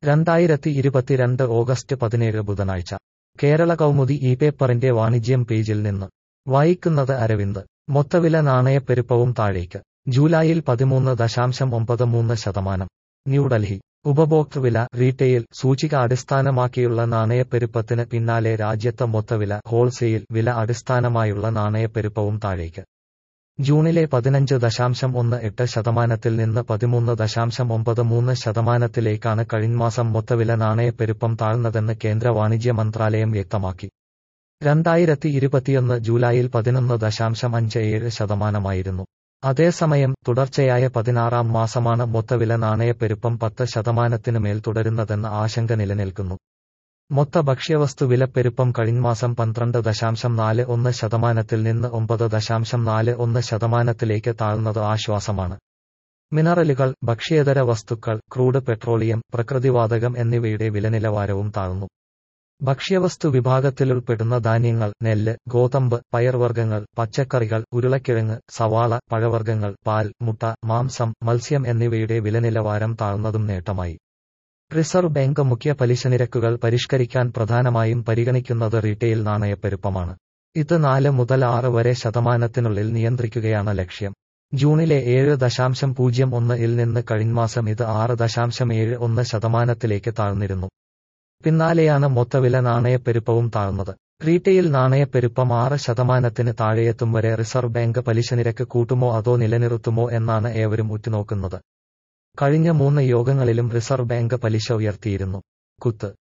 രണ്ടായിരത്തി ഇരുപത്തിരണ്ട് ഓഗസ്റ്റ് പതിനേഴ് ബുധനാഴ്ച കേരള കൗമുദി ഈ പേപ്പറിന്റെ വാണിജ്യം പേജിൽ നിന്ന് വായിക്കുന്നത് അരവിന്ദ് മൊത്തവില നാണയപ്പെരുപ്പവും താഴേക്ക് ജൂലൈയിൽ പതിമൂന്ന് ദശാംശം ഒമ്പത് മൂന്ന് ശതമാനം ന്യൂഡൽഹി ഉപഭോക്തൃവില റീറ്റെയിൽ സൂചിക അടിസ്ഥാനമാക്കിയുള്ള നാണയപ്പെരുപ്പത്തിന് പിന്നാലെ രാജ്യത്ത് മൊത്തവില ഹോൾസെയിൽ വില അടിസ്ഥാനമായുള്ള നാണയപ്പെരുപ്പവും താഴേക്ക് ജൂണിലെ പതിനഞ്ച് ദശാംശം ഒന്ന് എട്ട് ശതമാനത്തിൽ നിന്ന് പതിമൂന്ന് ദശാംശം ഒമ്പത് മൂന്ന് ശതമാനത്തിലേക്കാണ് കഴിഞ്ഞമാസം മൊത്തവില നാണയപ്പെരുപ്പം താഴ്ന്നതെന്ന് കേന്ദ്ര വാണിജ്യ മന്ത്രാലയം വ്യക്തമാക്കി രണ്ടായിരത്തി ഇരുപത്തിയൊന്ന് ജൂലൈയിൽ പതിനൊന്ന് ദശാംശം അഞ്ച് ഏഴ് ശതമാനമായിരുന്നു അതേസമയം തുടർച്ചയായ പതിനാറാം മാസമാണ് മൊത്തവില നാണയപ്പെരുപ്പം പത്ത് ശതമാനത്തിനു മേൽ തുടരുന്നതെന്ന ആശങ്ക നിലനിൽക്കുന്നു മൊത്ത ഭക്ഷ്യവസ്തു വിലപ്പെരുപ്പം കഴിഞ്ഞമാസം പന്ത്രണ്ട് ദശാംശം നാല് ഒന്ന് ശതമാനത്തിൽ നിന്ന് ഒമ്പത് ദശാംശം നാല് ഒന്ന് ശതമാനത്തിലേക്ക് താഴ്ന്നത് ആശ്വാസമാണ് മിനറലുകൾ ഭക്ഷ്യേതര വസ്തുക്കൾ ക്രൂഡ് പെട്രോളിയം പ്രകൃതിവാതകം എന്നിവയുടെ വിലനിലവാരവും താഴ്ന്നു ഭക്ഷ്യവസ്തു വിഭാഗത്തിലുൾപ്പെടുന്ന ധാന്യങ്ങൾ നെല്ല് ഗോതമ്പ് പയർവർഗ്ഗങ്ങൾ പച്ചക്കറികൾ ഉരുളക്കിഴങ്ങ് സവാള പഴവർഗ്ഗങ്ങൾ പാൽ മുട്ട മാംസം മത്സ്യം എന്നിവയുടെ വിലനിലവാരം താഴ്ന്നതും നേട്ടമായി റിസർവ് ബാങ്ക് മുഖ്യ പലിശനിരക്കുകൾ പരിഷ്കരിക്കാൻ പ്രധാനമായും പരിഗണിക്കുന്നത് റീറ്റെയിൽ നാണയപ്പെരുപ്പമാണ് ഇത് നാല് മുതൽ ആറ് വരെ ശതമാനത്തിനുള്ളിൽ നിയന്ത്രിക്കുകയാണ് ലക്ഷ്യം ജൂണിലെ ഏഴ് ദശാംശം പൂജ്യം ഒന്ന് ഇൽ നിന്ന് കഴിഞ്ഞമാസം ഇത് ആറ് ദശാംശം ഏഴ് ഒന്ന് ശതമാനത്തിലേക്ക് താഴ്ന്നിരുന്നു പിന്നാലെയാണ് മൊത്തവില നാണയപ്പെരുപ്പവും താഴ്ന്നത് റീറ്റെയിൽ നാണയപ്പെരുപ്പം ആറ് ശതമാനത്തിന് താഴെയെത്തും വരെ റിസർവ് ബാങ്ക് പലിശനിരക്ക് കൂട്ടുമോ അതോ നിലനിർത്തുമോ എന്നാണ് ഏവരും ഉറ്റുനോക്കുന്നത് കഴിഞ്ഞ മൂന്ന് യോഗങ്ങളിലും റിസർവ് ബാങ്ക് പലിശ ഉയർത്തിയിരുന്നു കുത്ത്